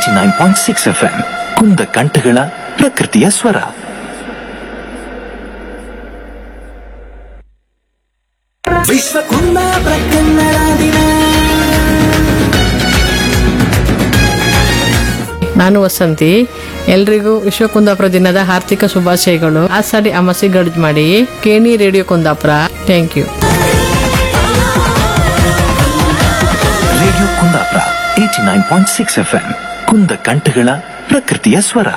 Eighty nine point six F M ಕುಂದ ಕಂಠಗಳ ಪ್ರಕೃತಿಯ ಸ್ವರ ವಿಶ್ವ ಕುಂದಾಪುರ ಕನ್ನಡ ದಿನ ನಾನು ವಸಂತಿ ಎಲ್ರಿಗೂ ವಿಶ್ವ ಕುಂದಾಪುರ ದಿನದ ಆರ್ಥಿಕ ಶುಭಾಶಯಗಳು ಆಸಾಡಿ ಅಮಾಸಿ ಗಡ್ಜ್ ಮಾಡಿ ಕೇಣಿ radio Kundapura thank you radio Kundapura eighty nine point six F M ಕುಂದ ಕಂಠಗಳ ಪ್ರಕೃತಿಯ ಸ್ವರ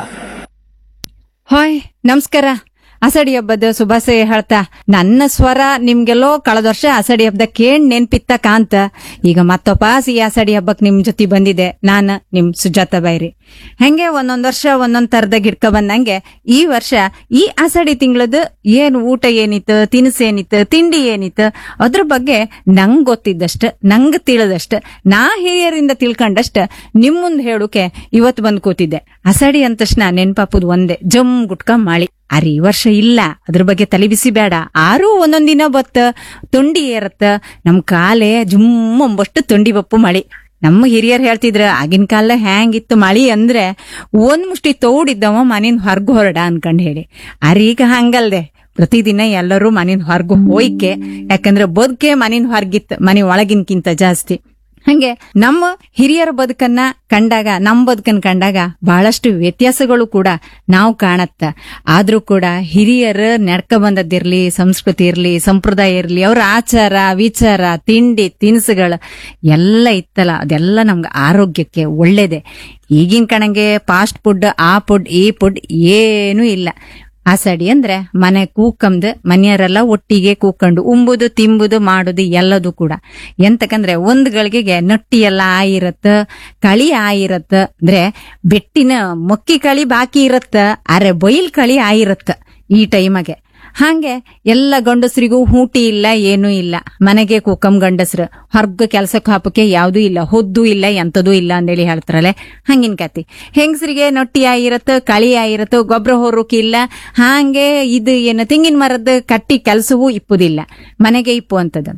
ಹಾಯ್ ನಮಸ್ಕಾರ ಅಸಡಿ ಹಬ್ಬದ ಶುಭಾಶಯ ಹೇಳ್ತಾ ನನ್ನ ಸ್ವರ ನಿಮ್ಗೆಲ್ಲೋ ಕಳೆದ ವರ್ಷ ಅಸಡಿ ಹಬ್ಬದ ಕೇಳ್ ನೆನ್ಪಿತ್ತ ಕಾಂತ ಈಗ ಮತ್ತೊಬ್ಬ ಈ ಅಸಡಿ ಹಬ್ಬಕ್ ನಿಮ್ ಜೊತೆ ಬಂದಿದೆ ನಾನು ನಿಮ್ ಸುಜಾತ ಬೈರಿ ಹೆಂಗೆ ಒಂದೊಂದ್ ವರ್ಷ ಒಂದೊಂದ್ ತರದ ಗಿಡ್ಕ ಬಂದಂಗೆ ಈ ವರ್ಷ ಈ ಅಸಡಿ ತಿಂಗಳದ ಏನ್ ಊಟ ಏನಿತ್ತು ತಿನಿಸು ಏನಿತ್ತು ತಿಂಡಿ ಏನಿತ್ತು ಅದ್ರ ಬಗ್ಗೆ ನಂಗ್ ಗೊತ್ತಿದ್ದಷ್ಟ ನಂಗ್ ತಿಳಿದಷ್ಟ ನಾ ಹಿರಿಯರಿಂದ ತಿಳ್ಕೊಂಡಷ್ಟ ನಿಮ್ ಮುಂದ್ ಹೇಳುಕೆ ಇವತ್ ಬಂದ್ ಕೂತಿದ್ದೆ ಅಸಡಿ ಅಂದ ತಕ್ಷಣ ನೆನ್ಪಾಪುದ್ ಒಂದೇ ಜಮ್ ಗುಟ್ಕ ಮಾಳಿ ಅರೆ ಈ ವರ್ಷ ಇಲ್ಲ ಅದ್ರ ಬಗ್ಗೆ ತಲೆ ಬಿಸಿ ಬೇಡ ಆರೂ ಒಂದೊಂದ್ ದಿನ ಬತ್ತ ತೊಂಡಿ ಏರತ್ತ ನಮ್ ಕಾಲೇ ಜುಮ್ ಅಂಬಷ್ಟು ತೊಂಡಿ ಬಪ್ಪು ಮಳಿ ನಮ್ಮ ಹಿರಿಯರ್ ಹೇಳ್ತಿದ್ರ ಆಗಿನ ಕಾಲ ಹ್ಯಾಂಗಿತ್ತು ಮಳಿ ಅಂದ್ರೆ ಒಂದ್ ಮುಷ್ಟಿ ತೋಡಿದ್ದವ ಮನಿನ್ ಹೊರ್ಗು ಹೊರಡ ಅನ್ಕಂಡ್ ಹೇಳಿ ಅರೆ ಈಗ ಹಂಗಲ್ದೆ ಪ್ರತಿದಿನ ಎಲ್ಲರೂ ಮನಿನ್ ಹೊರ್ಗು ಹೋಯ್ಕೆ ಯಾಕಂದ್ರೆ ಬದುಕೆ ಮನಿನ್ ಹೊರ್ಗಿತ್ ಮನೆ ಒಳಗಿನ್ಕಿಂತ ಜಾಸ್ತಿ ಹಂಗೆ ನಮ್ಮ ಹಿರಿಯರ ಬದುಕನ್ನ ಕಂಡಾಗ ನಮ್ಮ ಬದುಕನ್ನ ಕಂಡಾಗ ಬಹಳಷ್ಟು ವ್ಯತ್ಯಾಸಗಳು ಕೂಡ ನಾವು ಕಾಣತ್ತ ಆದ್ರೂ ಕೂಡ ಹಿರಿಯರ ನಡ್ಕ ಬಂದದ್ದಿರ್ಲಿ ಸಂಸ್ಕೃತಿ ಇರ್ಲಿ ಸಂಪ್ರದಾಯ ಇರ್ಲಿ ಅವ್ರ ಆಚಾರ ವಿಚಾರ ತಿಂಡಿ ತಿನಿಸುಗಳು ಎಲ್ಲ ಇತ್ತಲ್ಲ ಅದೆಲ್ಲ ನಮ್ಗೆ ಆರೋಗ್ಯಕ್ಕೆ ಒಳ್ಳೇದೆ ಈಗಿನ ಕಣಂಗೆ ಫಾಸ್ಟ್ ಫುಡ್ ಆ ಫುಡ್ ಈ ಫುಡ್ ಏನೂ ಇಲ್ಲ ಆಸಡಿ ಅಂದ್ರೆ ಮನೆ ಕೂಕಂದು ಮನೆಯವರೆಲ್ಲ ಒಟ್ಟಿಗೆ ಕೂಕೊಂಡು ಉಂಬುದು ತಿಂಬುದು ಮಾಡುದು ಎಲ್ಲದು ಕೂಡ ಎಂತಕಂದ್ರೆ ಒಂದ್ ಗಳಿಗೆಗೆ ನಟ್ಟಿ ಎಲ್ಲ ಆಯಿರತ್ತ ಕಳಿ ಆಯಿರತ್ತ ಅಂದ್ರೆ ಬೆಟ್ಟಿನ ಮೊಕ್ಕಿ ಕಳಿ ಬಾಕಿ ಇರತ್ತ ಅರೆ ಬೈಲ್ ಕಳಿ ಆಯಿರತ್ತ ಈ ಟೈಮಗೆ ಹಾಗೆ ಎಲ್ಲ ಗಂಡಸರಿಗೂ ಹೂಟಿ ಇಲ್ಲ ಏನೂ ಇಲ್ಲ ಮನೆಗೆ ಕೂಕಂ ಗಂಡಸ್ರು ಹೊರ್ಗ ಕೆಲ್ಸಕ್ಕೆ ಹಾಪಕ್ಕೆ ಯಾವ್ದೂ ಇಲ್ಲ ಹೊದ್ದು ಇಲ್ಲ ಎಂತದೂ ಇಲ್ಲ ಅಂದೇಳಿ ಹೇಳ್ತಾರಲ್ಲ ಹಂಗಿನ ಕತಿ ಹೆಂಗಸರಿಗೆ ನೊಟ್ಟಿ ಆಗಿರತ್ತ ಕಳಿ ಆಗಿರತ್ತ ಗೊಬ್ಬರ ಹೊರೋಕೆ ಇಲ್ಲ ಹಾಗೆ ಇದು ಏನು ತೆಂಗಿನ ಮರದ ಕಟ್ಟಿ ಕೆಲಸವೂ ಇಪ್ಪುದಿಲ್ಲ ಮನೆಗೆ ಇಪ್ಪು ಅಂತದ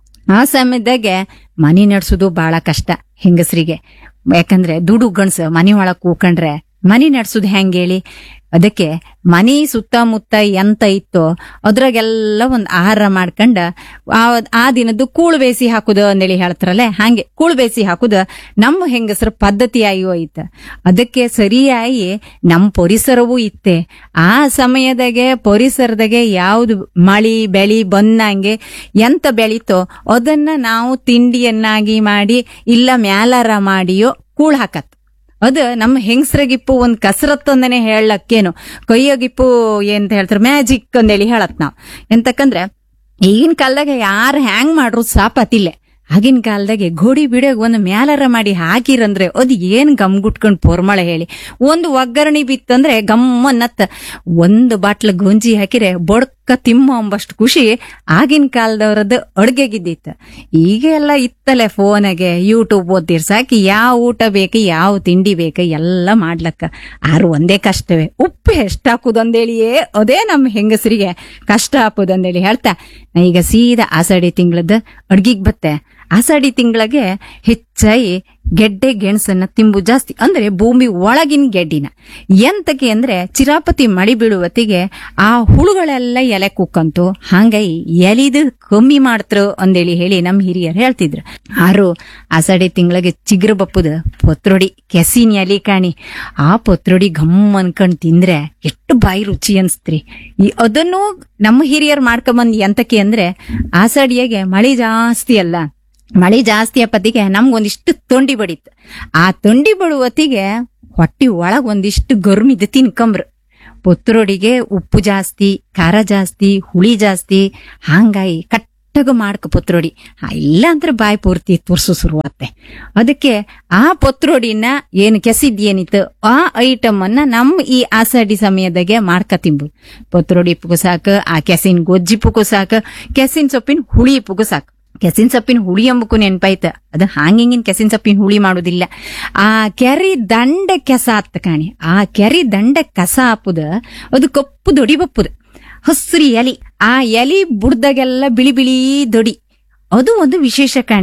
ಆ ಸಮಯದಾಗೆ ಮನಿ ನಡ್ಸೋದು ಬಹಳ ಕಷ್ಟ ಹೆಂಗಸರಿಗೆ ಯಾಕಂದ್ರೆ ದುಡು ಗಣಸ ಮನಿ ಒಳಗ್ ಕೂಕೊಂಡ್ರೆ ಮನಿ ನಡ್ಸೋದು ಹೆಂಗೇಳಿ ಅದಕ್ಕೆ ಮನಿ ಸುತ್ತಮುತ್ತ ಎಂತ ಇತ್ತೋ ಅದ್ರಾಗೆಲ್ಲ ಒಂದ್ ಆಹಾರ ಮಾಡ್ಕೊಂಡ ಆ ಆ ದಿನದ್ದು ಕೂಳು ಬೇಸಿ ಹಾಕುದು ಅಂದೇಳಿ ಹೇಳ್ತಾರಲ್ಲ ಹಾಗೆ ಕೂಳು ಬೇಸಿ ಹಾಕುದು ನಮ್ಮ ಹೆಂಗಸರ ಪದ್ಧತಿಯಾಗಿ ಹೋಯ್ತ ಅದಕ್ಕೆ ಸರಿಯಾಗಿ ನಮ್ಮ ಪರಿಸರವೂ ಇತ್ತೆ ಆ ಸಮಯದಾಗೆ ಪರಿಸರದಾಗೆ ಯಾವ್ದು ಮಳಿ ಬೆಳಿ ಬಂದಂಗೆ ಎಂತ ಬೆಳೀತೋ ಅದನ್ನ ನಾವು ತಿಂಡಿಯನ್ನಾಗಿ ಮಾಡಿ ಇಲ್ಲ ಮ್ಯಾಲಾರ ಮಾಡಿಯೋ ಕೂಳ್ ಹಾಕತ್ ಅದು ನಮ್ಮ ಹೆಂಗಸ್ರಗಿಪ್ಪು ಒಂದ್ ಕಸರತ್ತು ಅಂದನೆ ಹೇಳಕ್ಕೇನು ಕೈಯಗಿಪ್ಪು ಏನಂತ ಹೇಳ್ತಾರೆ ಮ್ಯಾಜಿಕ್ ಅಂದೇಳಿ ಹೇಳತ್ ನಾವ್ ಎಂತಕಂದ್ರೆ ಈಗಿನ ಕಾಲದಾಗ ಯಾರು ಹ್ಯಾಂಗ್ ಮಾಡ್ರು ಸಾಪತಿಲ್ಲೆ ಆಗಿನ ಕಾಲದಾಗೆ ಗೋಡಿ ಬಿಡೋಗ್ ಒಂದು ಮ್ಯಾಲರ ಮಾಡಿ ಹಾಕಿರಂದ್ರೆ ಅದು ಏನ್ ಗಮ್ಗುಟ್ಕೊಂಡ್ ಪೊರ್ಮಳ ಹೇಳಿ ಒಂದು ಒಗ್ಗರಣೆ ಬಿತ್ತಂದ್ರೆ ಗಮ್ಮನ್ನತ್ತ ಒಂದು ಬಾಟ್ಲ ಗೊಂಜಿ ಹಾಕಿರೆ ಬೊಡ್ಕ ತಿಮ್ಮ ಅಂಬಷ್ಟು ಖುಷಿ ಆಗಿನ ಕಾಲದವ್ರದ್ದು ಅಡ್ಗೆಗಿದ್ದಿತ್ತು ಈಗ ಎಲ್ಲ ಇತ್ತಲೆ ಫೋನಾಗೆ ಯೂಟ್ಯೂಬ್ ಓದ್ತಿರ್ ಸಾಕಿ ಯಾವ ಊಟ ಬೇಕು ಯಾವ ತಿಂಡಿ ಬೇಕು ಎಲ್ಲ ಮಾಡ್ಲಕ್ಕ ಆರು ಒಂದೇ ಕಷ್ಟವೇ ಉಪ್ಪು ಎಷ್ಟು ಹಾಕುದಂದೇಳಿಯೇ ಅದೇ ನಮ್ಮ ಹೆಂಗಸರಿಗೆ ಕಷ್ಟ ಹಾಕುದಂದೇಳಿ ಹೇಳ್ತಾ ನಾ ಈಗ ಸೀದಾ ಆಷಾಢಿ ತಿಂಗಳದ ಅಡ್ಗಿಗ್ ಬತ್ತೆ ಆಷಾಢಿ ತಿಂಗಳಿಗೆ ಹೆಚ್ಚಾಗಿ ಗೆಡ್ಡೆ ಗೆಣಸನ್ನ ತಿಂಬು ಜಾಸ್ತಿ ಅಂದ್ರೆ ಭೂಮಿ ಒಳಗಿನ ಗೆಡ್ಡಿನ ಎಂತಕ್ಕೆ ಅಂದ್ರೆ ಚಿರಾಪತಿ ಮಳಿ ಬೀಳುವತ್ತಿಗೆ ಆ ಹುಳುಗಳೆಲ್ಲ ಎಲೆ ಕುಕ್ಕಂತು ಹಂಗಾಗಿ ಎಲಿದು ಕಮ್ಮಿ ಮಾಡ್ತರು ಅಂದೇಳಿ ಹೇಳಿ ನಮ್ ಹಿರಿಯರು ಹೇಳ್ತಿದ್ರು ಆರು ಆಷಾಢಿ ತಿಂಗಳಿಗೆ ಚಿಗ್ರ ಬಪ್ಪುದ ಪತ್ರೊಡಿ ಕೆಸಿನ ಎಲಿ ಕಾಣಿ ಆ ಪತ್ರೊಡಿ ಘಮ್ ಅನ್ಕೊಂಡ್ ತಿಂದ್ರೆ ಎಷ್ಟು ಬಾಯಿ ರುಚಿ ಅನ್ಸ್ತ್ರಿ ಈ ಅದನ್ನು ನಮ್ಮ ಹಿರಿಯರು ಮಾಡ್ಕೊಂಬಂದ್ ಎಂತಕ್ಕೆ ಅಂದ್ರೆ ಆಷಾಢಿಯಾಗೆ ಮಳಿ ಜಾಸ್ತಿ ಅಲ್ಲ ಮಳಿ ಜಾಸ್ತಿ ಅಪ್ಪತ್ತಿಗೆ ನಮ್ಗೊಂದಿಷ್ಟು ತೊಂಡಿ ಬಡಿತ್ ಆ ತೊಂಡಿ ಬಡುವತ್ತಿಗೆ ಹೊಟ್ಟಿ ಒಳಗ್ ಒಂದಿಷ್ಟು ಗರ್ಮಿದ್ ತಿನ್ಕಂಬ್ರು ಪೊತ್ರೊಡಿಗೆ ಉಪ್ಪು ಜಾಸ್ತಿ ಖಾರ ಜಾಸ್ತಿ ಹುಳಿ ಜಾಸ್ತಿ ಹಂಗಾಗಿ ಕಟ್ಟಗ ಮಾಡ್ಕ ಪೊತ್ರೊಡಿ ಆ, ಇಲ್ಲ ಅಂದ್ರೆ ಬಾಯಿ ಪೂರ್ತಿ ತುರ್ಸು ಶುರುವಾತ್ತೆ ಅದಕ್ಕೆ ಆ ಪೊತ್ರೊಡಿನ ಏನು ಕೆಸಿದ್ ಏನಿತ್ತು ಆ ಐಟಮ್ ಅನ್ನ ನಮ್ಮ ಈ ಆಷಾಢಿ ಸಮಯದಾಗೆ ಮಾಡ್ಕ ತಿಂಬುದು ಪೊತ್ರೊಡಿ ಪುಗು ಸಾಕು ಆ ಕೆಸಿನ ಗೊಜ್ಜಿ ಪುಗು ಸಾಕು ಕೆಸಿನ ಸೊಪ್ಪಿನ ಹುಳಿ ಪುಗು ಸಾಕು ಕೆಸಿನ ಸೊಪ್ಪಿನ ಹುಳಿ ಎಂಬಕ್ಕೂ ನೆನ್ಪಾಯ್ತ ಅದು ಹಾಂಗಿಂಗಿನ ಕೆಸಿನ ಸೊಪ್ಪಿನ ಹುಳಿ ಮಾಡುದಿಲ್ಲ ಆ ಕೆರಿ ದಂಡ ಕೆಸ ಆತ್ ಕಾಣಿ ಆ ಕೆರಿ ದಂಡ ಕಸ ಹಾಪುದ ಅದು ಕಪ್ಪು ದೊಡಿ ಬಪ್ಪುದು ಹಸ್ರಿ ಎಲಿ ಆ ಎಲಿ ಬುಡ್ದಾಗೆಲ್ಲ ಬಿಳಿ ಬಿಳಿ ದೊಡಿ ಅದು ಒಂದು ವಿಶೇಷ ಕಾಣಿ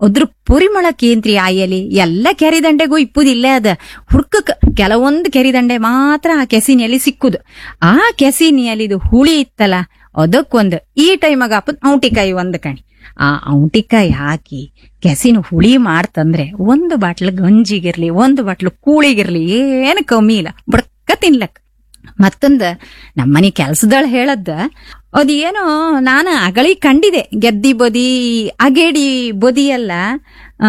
ಅದ್ರ ಪರಿಮಳ ಕೇಂದ್ರಿ ಆ ಎಲಿ ಎಲ್ಲ ಕೆರಿದಂಡೆಗೂ ಇಪ್ಪುದಿಲ್ಲೇ ಅದ ಹುಡ್ಕಕ್ ಕೆಲವೊಂದು ಕೆರಿದಂಡೆ ಮಾತ್ರ ಆ ಕೆಸಿನ ಎಲಿ ಸಿಕ್ಕುದು ಆ ಕೆಸಿನ ಎಲಿದು ಹುಳಿ ಇತ್ತಲ್ಲ ಅದಕ್ಕೊಂದು ಈ ಟೈಮಾಗ ಹಾಪದ್ ಔಟಿಕಾಯಿ ಒಂದು ಕಣಿ ಆ ಔಟಿಕಾಯಿ ಹಾಕಿ ಕೆಸಿನ ಹುಳಿ ಮಾಡ್ತಂದ್ರೆ ಒಂದು ಬಾಟ್ಲು ಗಂಜಿಗಿರ್ಲಿ ಒಂದು ಬಾಟ್ಲು ಕೂಳಿಗಿರ್ಲಿ ಏನು ಕಮ್ಮಿ ಇಲ್ಲ ಬಡ್ಕ ತಿನ್ಲಕ್ ಮತ್ತೊಂದ ನಮ್ಮನೆ ಕೆಲ್ಸದಳ ಹೇಳದ್ದ ಅದೇನೋ ನಾನು ಅಗಳಿ ಕಂಡಿದೆ ಗೆದ್ದಿ ಬದಿ ಅಗೇಡಿ ಬದಿ ಎಲ್ಲ ಆ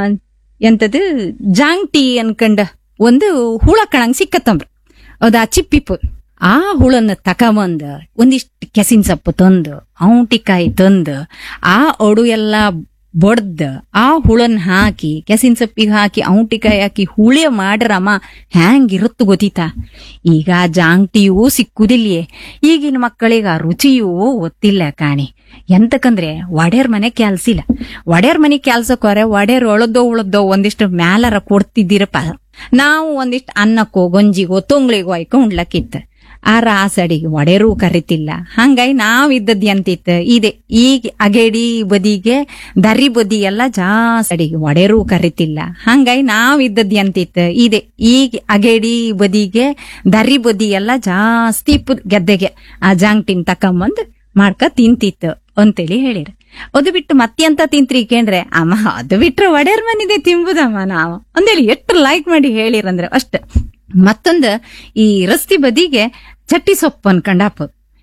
ಎಂತದು ಜಾಂಗ್ಟಿ ಅನ್ಕಂಡ ಒಂದು ಹುಳ ಕಣಂಗ್ ಸಿಕ್ಕತ್ತಂಬ್ರ ಅದ ಚಿಪ್ಪಿಪ್ಪು ಆ ಹುಳನ್ನ ತಕಬಂದ ಒಂದಿಷ್ಟು ಕೆಸಿನ ಸೊಪ್ಪು ತಂದು ಔಟಿಕಾಯಿ ತಂದು ಆ ಒಡು ಎಲ್ಲ ಬಡ್ದ ಆ ಹುಳನ್ ಹಾಕಿ ಕೆಸಿನ ಸೊಪ್ಪಿಗೆ ಹಾಕಿ ಔಟಿಕಾಯಿ ಹಾಕಿ ಹುಳಿಯ ಮಾಡ್ರಮ್ಮ ಹ್ಯಾಂಗಿರುತ್ತು ಗೊತ್ತಿತಾ ಈಗ ಆ ಜಾಂಗ್ಟಿಯೂ ಸಿಕ್ಕುದಿಲ್ಲಿಯೇ ಈಗಿನ ಮಕ್ಕಳಿಗೆ ಆ ರುಚಿಯೂ ಗೊತ್ತಿಲ್ಲ ಕಾಣಿ ಎಂತಕಂದ್ರೆ ಒಡೆಯರ್ ಮನೆ ಕೆಲ್ಸಿಲ್ಲ ಒಡೆಯರ್ ಮನೆ ಕೆಲ್ಸಕ್ಕೋರೆ ಒಡೆಯರ್ ಒಳದೋ ಉಳದೋ ಒಂದಿಷ್ಟು ಮ್ಯಾಲರ ಕೊಡ್ತಿದ್ದೀರಪ್ಪ ನಾವು ಒಂದಿಷ್ಟು ಅನ್ನಕ್ಕೋ ಗಂಜಿಗೋ ತುಂಗ್ಳಿಗೋ ಆಯ್ಕೊ ಉಣ್ಲಕ್ಕಿತ್ತು ಆ ರಾಸಡಿಗೆ ಒಡೆರೂ ಕರಿತಿಲ್ಲ ಹಂಗಾಗಿ ನಾವ್ ಇದ್ದದ್ ಎಂತಿತ್ತು ಇದೆ ಈಗ ಅಗೇಡಿ ಬದಿಗೆ ದರಿ ಬದಿ ಎಲ್ಲ ಜಾಸ್ತಿ ಅಡಿಗೆ ಒಡೆರೂ ಕರಿತಿಲ್ಲ ಹಂಗಾಗಿ ನಾವ್ ಇದ್ದದ್ ಎಂತಿತ್ತು ಇದೆ ಈಗ ಅಗೇಡಿ ಬದಿಗೆ ದರಿ ಬದಿ ಎಲ್ಲ ಜಾಸ್ತಿ ಇಪ್ಪುದ್ ಗೆದ್ದೆಗೆ ಆ ಜಾಂಗ್ಟಿನ್ ತಕೊಂಬಂದ್ ಮಾಡ್ಕ ತಿಂತಿತ್ತು ಅಂತೇಳಿ ಹೇಳಿರ ಅದು ಬಿಟ್ಟು ಮತ್ತೆಂತ ತಿಂತ್ರಿ ಕೇಂದ್ರೆ ಅಮ್ಮ ಅದು ಬಿಟ್ರೆ ಒಡೆಯರ್ ಮನಿದೆ ತಿಂಬುದಮ್ಮ ನಾವು ಅಂದೇಳಿ ಎಷ್ಟು ಲೈಕ್ ಮಾಡಿ ಹೇಳಿರಂದ್ರೆ ಅಷ್ಟ ಮತ್ತೊಂದ ಈ ರಸ್ತಿ ಬದಿಗೆ ಚಟ್ಟಿ ಸೊಪ್ಪು ಅನ್ಕಂಡಾಪ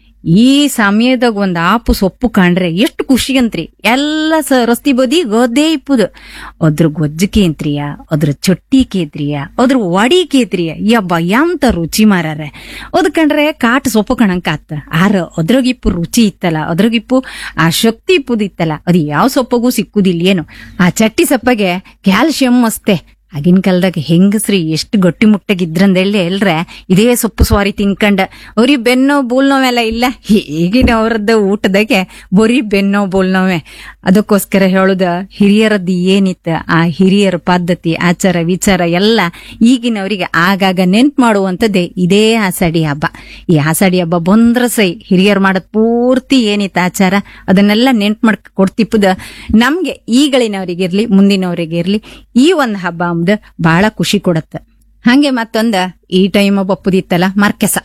ಈ ಸಮಯದಾಗ ಒಂದ್ ಆಪು ಸೊಪ್ಪು ಕಂಡ್ರೆ ಎಷ್ಟು ಖುಷಿ ಅಂತ್ರಿ ಎಲ್ಲ ಸ ರಸ್ತಿ ಬದಿ ಗದ್ದೆ ಇಪ್ಪುದು ಅದ್ರ ಗೊಜ್ಜು ಕೇಂತ್ರಿಯ ಅದ್ರ ಚೊಟ್ಟಿ ಕೇತ್ರಿಯ ಅದ್ರ ವಡಿ ಕೇತ್ರಿಯ ಯಬ್ಬ ಎಂತ ರುಚಿ ಮಾರಾರೆ ಅದ್ ಕಂಡ್ರೆ ಕಾಟ್ ಸೊಪ್ಪು ಕಣಂಕ ಆತ ಆರ ಅದ್ರಾಗಿಪ್ಪು ರುಚಿ ಇತ್ತಲ್ಲ ಅದ್ರಾಗಿಪ್ಪು ಆ ಶಕ್ತಿ ಇಪ್ಪುದು ಇತ್ತಲ್ಲ ಅದು ಯಾವ ಸೊಪ್ಪಗೂ ಸಿಕ್ಕುದಿಲ್ಲ ಏನು ಆ ಚಟ್ಟಿ ಸೊಪ್ಪಗೆ ಕ್ಯಾಲ್ಸಿಯಂ ಅಸ್ತೆ ಆಗಿನ ಕಾಲದಾಗ ಹೆಂಗಸ್ರಿ ಎಷ್ಟು ಗಟ್ಟಿ ಮುಟ್ಟಗಿದ್ರಂದೇಳಿ ಎಲ್ರೆ ಇದೇ ಸೊಪ್ಪು ಸ್ವಾರಿ ತಿನ್ಕಂಡ ಅವ್ರಿಗೆ ಬೆನ್ನೋ ಬೋಲ್ ನೋವೆಲ್ಲ ಇಲ್ಲ ಈಗಿನ ಅವ್ರದ್ದು ಊಟದಾಗೆ ಬರೀ ಬೆನ್ನೋ ಬೋಲ್ ನೋವೆ ಅದಕ್ಕೋಸ್ಕರ ಹೇಳುದ ಹಿರಿಯರದ್ದು ಏನಿತ್ತ ಆ ಹಿರಿಯರ ಪದ್ಧತಿ ಆಚಾರ ವಿಚಾರ ಎಲ್ಲ ಈಗಿನವರಿಗೆ ಆಗಾಗ ನೆನ್ಪು ಮಾಡುವಂಥದ್ದೇ ಇದೇ ಆಷಾಢಿ ಹಬ್ಬ ಈ ಆಷಾಢಿ ಹಬ್ಬ ಬಂದ್ರ ಸೈ ಹಿರಿಯರು ಮಾಡೋದ್ ಪೂರ್ತಿ ಏನಿತ್ತು ಆಚಾರ ಅದನ್ನೆಲ್ಲ ನೆನ್ಪು ಮಾಡ್ಕ ಕೊಡ್ತಿಪ್ಪದ ನಮ್ಗೆ ಈಗಳಿನವರಿಗಿರ್ಲಿ ಮುಂದಿನವರಿಗಿರ್ಲಿ ಈ ಒಂದ್ ಹಬ್ಬ ಅಂಬುದು ಬಹಳ ಖುಷಿ ಕೊಡತ್ತ ಹಂಗೆ ಮತ್ತೊಂದ ಈ ಟೈಮ್ ಬಪ್ಪುದಿತ್ತಲ್ಲ ಮರ್ಕೆಸ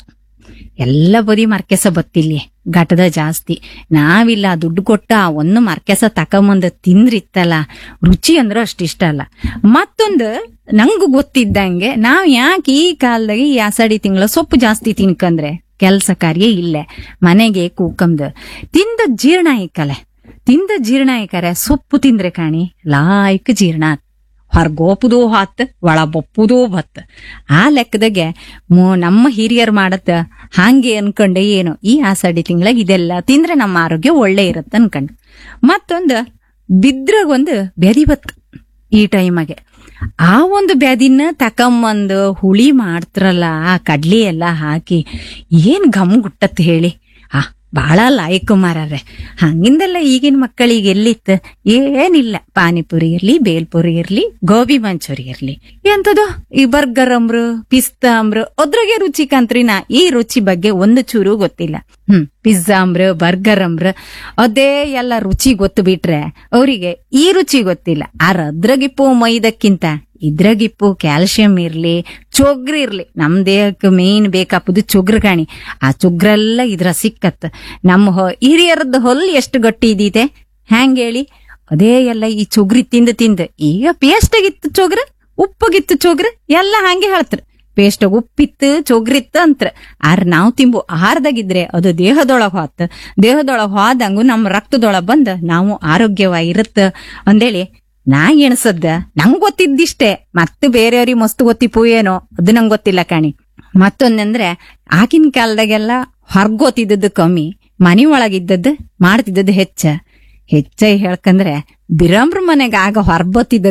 ಎಲ್ಲ ಬದಿ ಮರ್ಕೆಸ ಬತ್ತಿಲ್ಲಿ ಘಟದ ಜಾಸ್ತಿ ನಾವಿಲ್ಲ ದುಡ್ಡು ಕೊಟ್ಟ ಆ ಒಂದು ಮರ್ಕೆಸ ತಕೊಂಬಂದು ತಿಂದ್ರಿತ್ತಲ್ಲ ರುಚಿ ಅಂದ್ರೆ ಅಷ್ಟಿಷ್ಟ ಅಲ್ಲ ಮತ್ತೊಂದು ನಂಗೂ ಗೊತ್ತಿದ್ದಂಗೆ ನಾವ್ ಯಾಕೆ ಈ ಕಾಲದಾಗ ಈ ಆಷಾಢಿ ತಿಂಗಳ ಸೊಪ್ಪು ಜಾಸ್ತಿ ತಿನ್ಕಂದ್ರೆ ಕೆಲ್ಸ ಕಾರ್ಯ ಇಲ್ಲೇ ಮನೆಗೆ ಕೂಕಂದು ತಿಂದ ಜೀರ್ಣ ಐಕಲೆ ತಿಂದ ಜೀರ್ಣ ಐಕರೆ ಸೊಪ್ಪು ತಿಂದ್ರೆ ಕಾಣಿ ಲಾಯ್ಕ್ ಜೀರ್ಣ ಆತ್. ಹೊರ್ಗೋಪುದೂ ಹಾತ್ ಒಳ ಬಪ್ಪುದೂ ಬತ್ ಆ ಲೆಕ್ಕದಾಗೆ ಮು- ನಮ್ಮ ಹಿರಿಯರ್ ಮಾಡತ್ತ ಹಾಗೆ ಅನ್ಕೊಂಡೆ ಏನು ಈ ಆಷಾಢಿ ತಿಂಗಳಾಗ ಇದೆಲ್ಲ ತಿಂದ್ರೆ ನಮ್ಮ ಆರೋಗ್ಯ ಒಳ್ಳೆ ಇರತ್ತ ಅನ್ಕಂಡು ಮತ್ತೊಂದು ಬಿದ್ರಾಗ ಒಂದು ಬೆದಿ ಬತ್ ಈ ಟೈಮಾಗೆ ಆ ಒಂದು ಬ್ಯಾದಿನ ತಕೊಂಬಂದು ಹುಳಿ ಮಾಡ್ತಾರಲ್ಲ ಆ ಕಡ್ಲಿ ಎಲ್ಲ ಹಾಕಿ ಏನ್ ಘಮ್ ಗುಟ್ಟತ್ ಹೇಳಿ ಆ ಬಹಳ ಲಾಯಕ್ ಮಾರಾರೆ ಹಂಗಿಂದೆಲ್ಲ ಈಗಿನ ಮಕ್ಕಳಿಗೆ ಎಲ್ಲಿತ್ತು ಏನಿಲ್ಲ ಪಾನಿಪುರಿ ಇರ್ಲಿ ಬೇಲ್ಪುರಿ ಇರ್ಲಿ ಗೋಬಿ ಮಂಚೂರಿ ಇರ್ಲಿ ಎಂತದು ಈ ಬರ್ಗರ್ ಅಂಬ್ರು ಪಿಸ್ತಾ ಅಂಬ್ರು ಅದ್ರಾಗೆ ರುಚಿ ಕಂತ್ರಿ ನಾ ಈ ರುಚಿ ಬಗ್ಗೆ ಒಂದು ಚೂರು ಗೊತ್ತಿಲ್ಲ ಹ್ಮ್ ಪಿಜ್ಜಾ ಅಂಬ್ರ ಬರ್ಗರ್ ಅಂಬ್ರ ಅದೇ ಎಲ್ಲ ರುಚಿ ಗೊತ್ತು ಬಿಟ್ರೆ ಅವರಿಗೆ ಈ ರುಚಿ ಗೊತ್ತಿಲ್ಲ ಆರ ಅದ್ರಾಗಿಪ್ಪು ಮೈದಕ್ಕಿಂತ ಇದ್ರಾಗಿಪ್ಪು ಕ್ಯಾಲ್ಸಿಯಂ ಇರ್ಲಿ ಚೊಗ್ರು ಇರ್ಲಿ ನಮ್ ದೇಹಕ್ಕೆ ಮೇನ್ ಬೇಕಾಪುದು ಚೊಗ್ರು ಕಾಣಿ ಆ ಚೊಗ್ರೆಲ್ಲ ಇದ್ರ ಸಿಕ್ಕತ್ ನಮ್ಮ ಹೊ- ಹಿರಿಯರದ್ದು ಹೊಲ್ ಎಷ್ಟು ಗಟ್ಟಿ ಇದೀತೆ ಹ್ಯಾಂಗ್ ಹೇಳಿ ಅದೇ ಎಲ್ಲ ಈ ಚೊಗ್ರಿ ತಿಂದು ತಿಂದು ಈಗ ಪೇಸ್ಟಾಗಿತ್ತು ಚೊಗ್ರ ಉಪ್ಪಗಿತ್ತು ಚೊಗ್ರ ಎಲ್ಲ ಹಂಗೆ ಹೇಳ್ತಾರ ಪೇಸ್ಟ್ ಉಪ್ಪಿತ್ತು ಚೊಗ್ರಿತ್ತು ಅಂತ್ರ ಆರ್ ನಾವು ತಿಂಬು ಆಹಾರದಾಗಿದ್ರೆ ಅದು ದೇಹದೊಳಗ್ ಹೋತ್ ದೇಹದೊಳಗ್ ಹೋದಂಗು ನಮ್ಮ ರಕ್ತದೊಳಗ್ ಬಂದ್ ನಾವು ಆರೋಗ್ಯವಾಗಿರುತ್ತ ಅಂದೇಳಿ ನಾ ಎಣಸದ್ದ ನಂಗ್ ಗೊತ್ತಿದ್ದಿಷ್ಟೇ ಮತ್ತೆ ಬೇರೆಯವ್ರಿಗೆ ಮಸ್ತ್ ಗೊತ್ತಿಪ್ಪು ಏನೋ ಅದು ನಂಗ್ ಗೊತ್ತಿಲ್ಲ ಕಾಣಿ ಮತ್ತೊಂದಂದ್ರೆ ಆಗಿನ ಕಾಲದಾಗೆಲ್ಲ ಹೊರ್ಗೋತಿದ್ದದ್ದು ಕಮ್ಮಿ ಮನಿ ಒಳಗಿದ್ದದ್ದು ಮಾಡ್ತಿದ್ದದ್ದು ಹೆಚ್ಚ ಹೆಚ್ಚಾಗಿ ಹೇಳ್ಕಂದ್ರೆ ಬಿರಂಬ್ರ ಮನೆಗ ಆಗ ಹೊರ್ಬತ್ತಿದ್ದ